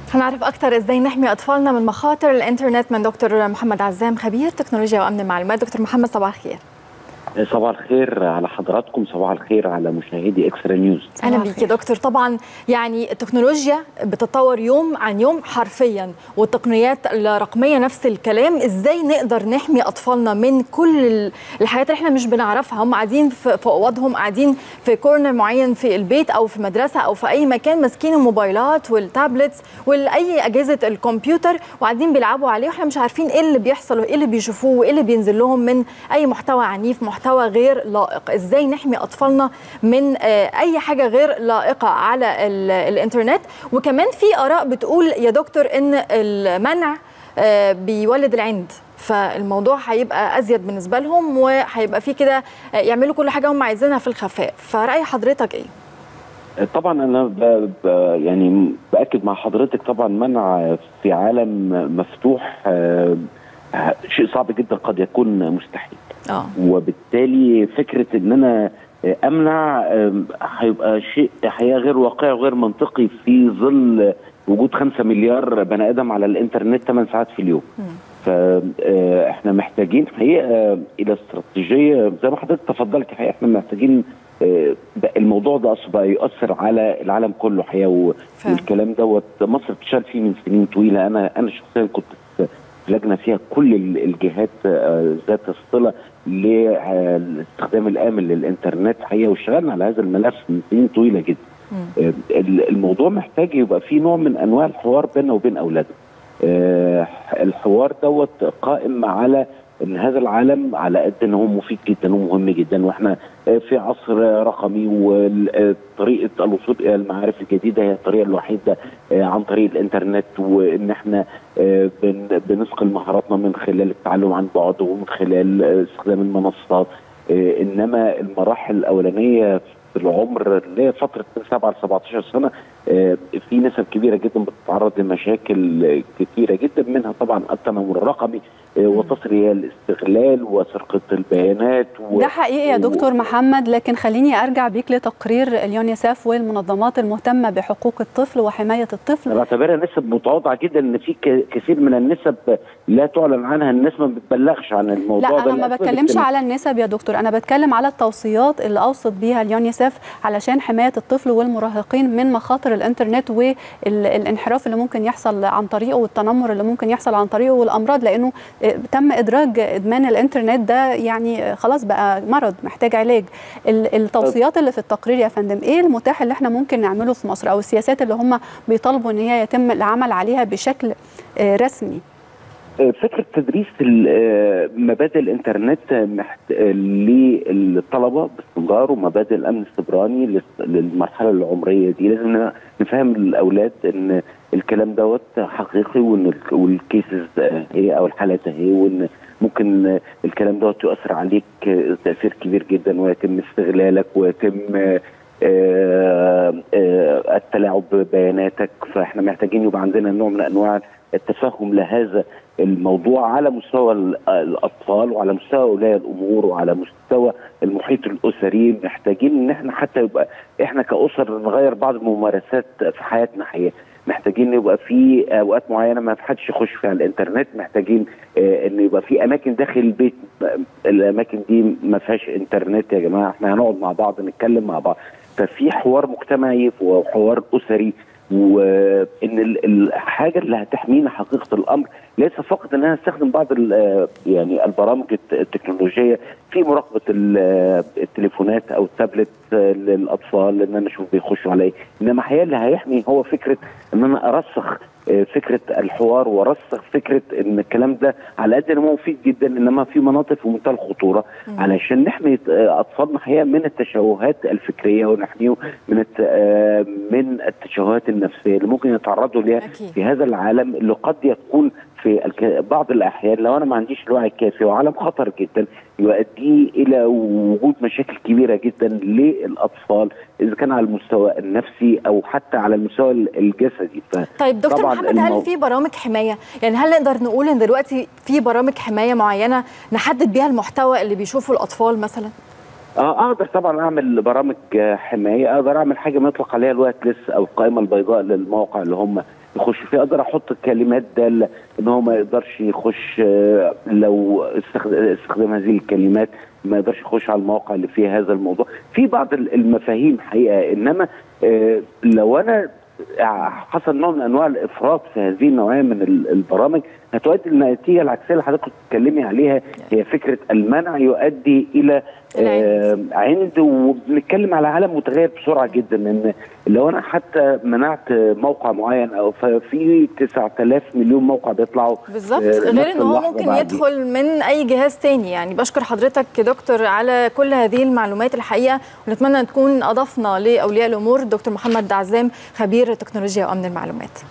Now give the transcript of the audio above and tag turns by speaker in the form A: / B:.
A: هنعرف أكثر إزاي نحمي أطفالنا من مخاطر الإنترنت من دكتور محمد عزام خبير تكنولوجيا وأمن المعلومات دكتور محمد صباح الخير
B: صباح الخير على حضراتكم صباح الخير على مشاهدي اكسترا نيوز
A: اهلا بيك يا دكتور طبعا يعني التكنولوجيا بتتطور يوم عن يوم حرفيا والتقنيات الرقميه نفس الكلام ازاي نقدر نحمي اطفالنا من كل الحاجات اللي احنا مش بنعرفها هم قاعدين في اوضهم قاعدين في كورنر معين في البيت او في مدرسه او في اي مكان ماسكين الموبايلات والتابلتس واي اجهزه الكمبيوتر وقاعدين بيلعبوا عليه واحنا مش عارفين ايه اللي بيحصل وايه اللي بيشوفوه وايه اللي بينزل لهم من اي محتوى عنيف محتوى محتوى غير لائق ازاي نحمي اطفالنا من اي حاجه غير لائقه على الانترنت وكمان في اراء بتقول يا دكتور ان المنع بيولد العند فالموضوع هيبقى ازيد بالنسبه لهم وهيبقى في كده يعملوا كل حاجه هم عايزينها في الخفاء فراي حضرتك ايه
B: طبعا انا ب ب يعني باكد مع حضرتك طبعا منع في عالم مفتوح شيء صعب جدا قد يكون مستحيل
A: اه
B: وبالتالي فكره ان انا امنع هيبقى شيء حقيقه غير واقعي وغير منطقي في ظل وجود 5 مليار بني ادم على الانترنت 8 ساعات في اليوم. فاحنا محتاجين حقيقه الى استراتيجيه زي ما حضرتك تفضلت حقيقه احنا محتاجين الموضوع ده اصلا بقى يؤثر على العالم كله حقيقه والكلام دوت مصر بتشتغل فيه من سنين طويله انا انا شخصيا كنت لجنه فيها كل الجهات ذات الصله للاستخدام الامن للانترنت حقيقه واشتغلنا على هذا الملف من سنين طويله جدا. الموضوع محتاج يبقى فيه نوع من انواع الحوار بيننا وبين اولادنا. الحوار دوت قائم على ان هذا العالم على قد ان هو مفيد جدا ومهم جدا واحنا في عصر رقمي وطريقه الوصول الى المعارف الجديده هي الطريقه الوحيده عن طريق الانترنت وان احنا بنثقل مهاراتنا من خلال التعلم عن بعد ومن خلال استخدام المنصات انما المراحل الاولانيه في العمر اللي هي فتره من 7 ل 17 سنه في نسب كبيره جدا بتتعرض لمشاكل كثيره جدا منها طبعا التنمر الرقمي وتصل الى الاستغلال وسرقه البيانات
C: و... ده حقيقي يا دكتور محمد لكن خليني ارجع بيك لتقرير اليونيسف والمنظمات المهتمه بحقوق الطفل وحمايه الطفل
B: انا بعتبرها نسب متواضعه جدا ان في كثير من النسب لا تعلن عنها الناس ما بتبلغش عن الموضوع
C: لا انا ما بتكلمش على النسب يا دكتور انا بتكلم على التوصيات اللي اوصت بيها اليونيسف علشان حمايه الطفل والمراهقين من مخاطر الانترنت والانحراف اللي ممكن يحصل عن طريقه والتنمر اللي ممكن يحصل عن طريقه والامراض لانه تم ادراج ادمان الانترنت ده يعني خلاص بقى مرض محتاج علاج التوصيات اللي في التقرير يا فندم ايه المتاح اللي احنا ممكن نعمله في مصر او السياسات اللي هم بيطالبوا ان هي يتم العمل عليها بشكل رسمي
B: فكره تدريس مبادئ الانترنت للطلبه باستمرار ومبادئ الامن السيبراني للمرحله العمريه دي لازم نفهم الاولاد ان الكلام دوت حقيقي وان والكيسز هي او الحالات اهي وان ممكن الكلام دوت يؤثر عليك تاثير كبير جدا ويتم استغلالك ويتم التلاعب ببياناتك فاحنا محتاجين يبقى عندنا نوع من انواع التفهم لهذا الموضوع على مستوى الاطفال وعلى مستوى اولياء الامور وعلى مستوى المحيط الاسري محتاجين ان احنا حتى يبقى احنا كاسر نغير بعض الممارسات في حياتنا حقيقه محتاجين يبقى في اوقات معينه ما حدش يخش فيها الانترنت محتاجين آه ان يبقى في اماكن داخل البيت الاماكن دي ما فيهاش انترنت يا جماعه احنا هنقعد مع بعض نتكلم مع بعض ففي حوار مجتمعي وحوار اسري وان الحاجه اللي هتحمينا حقيقه الامر ليس فقط ان انا استخدم بعض يعني البرامج التكنولوجيه في مراقبه التليفونات او التابلت للاطفال ان انا اشوف بيخشوا على ايه انما الحقيقه اللي هيحمي هو فكره ان انا ارسخ فكره الحوار وارسخ فكره ان الكلام ده على قد انه مفيد جدا انما في مناطق في منتهى الخطوره علشان نحمي اطفالنا حقيقه من التشوهات الفكريه ونحميهم من من التشوهات النفسيه اللي ممكن يتعرضوا ليها في هذا العالم اللي قد يكون في بعض الاحيان لو انا ما عنديش الوعي الكافي وعالم خطر جدا يؤدي الى وجود مشاكل كبيره جدا للاطفال اذا كان على المستوى النفسي او حتى على المستوى الجسدي
A: طيب دكتور محمد المو... هل في برامج حمايه يعني هل نقدر نقول ان دلوقتي في برامج حمايه معينه نحدد بيها المحتوى اللي بيشوفه الاطفال مثلا
B: اه اقدر طبعا اعمل برامج حمايه اقدر اعمل حاجه ما يطلق عليها الوقت لسه او القائمه البيضاء للمواقع اللي هم يخش فيه اقدر احط كلمات داله ان هو ما يقدرش يخش آه، لو استخد- استخدام هذه الكلمات ما يقدرش يخش على المواقع اللي فيها هذا الموضوع في بعض ال- المفاهيم حقيقه انما آه، لو انا حصل نوع من انواع الافراط في هذه النوعيه من ال- البرامج هتؤدي للنتيجه العكسيه اللي حضرتك كنت بتتكلمي عليها هي فكره المنع يؤدي الى آه عند وبنتكلم على عالم متغير بسرعه جدا ان لو انا حتى منعت موقع معين او ففي 9000 مليون موقع بيطلعوا
A: بالظبط
B: آه،
A: غير
B: نفس
A: ان هو
B: اللحظة
A: ممكن
B: بعدين.
A: يدخل من اي جهاز تاني يعني بشكر حضرتك دكتور على كل هذه المعلومات الحقيقه ونتمنى نكون اضفنا لاولياء الامور دكتور محمد دعزام خبير تكنولوجيا وامن المعلومات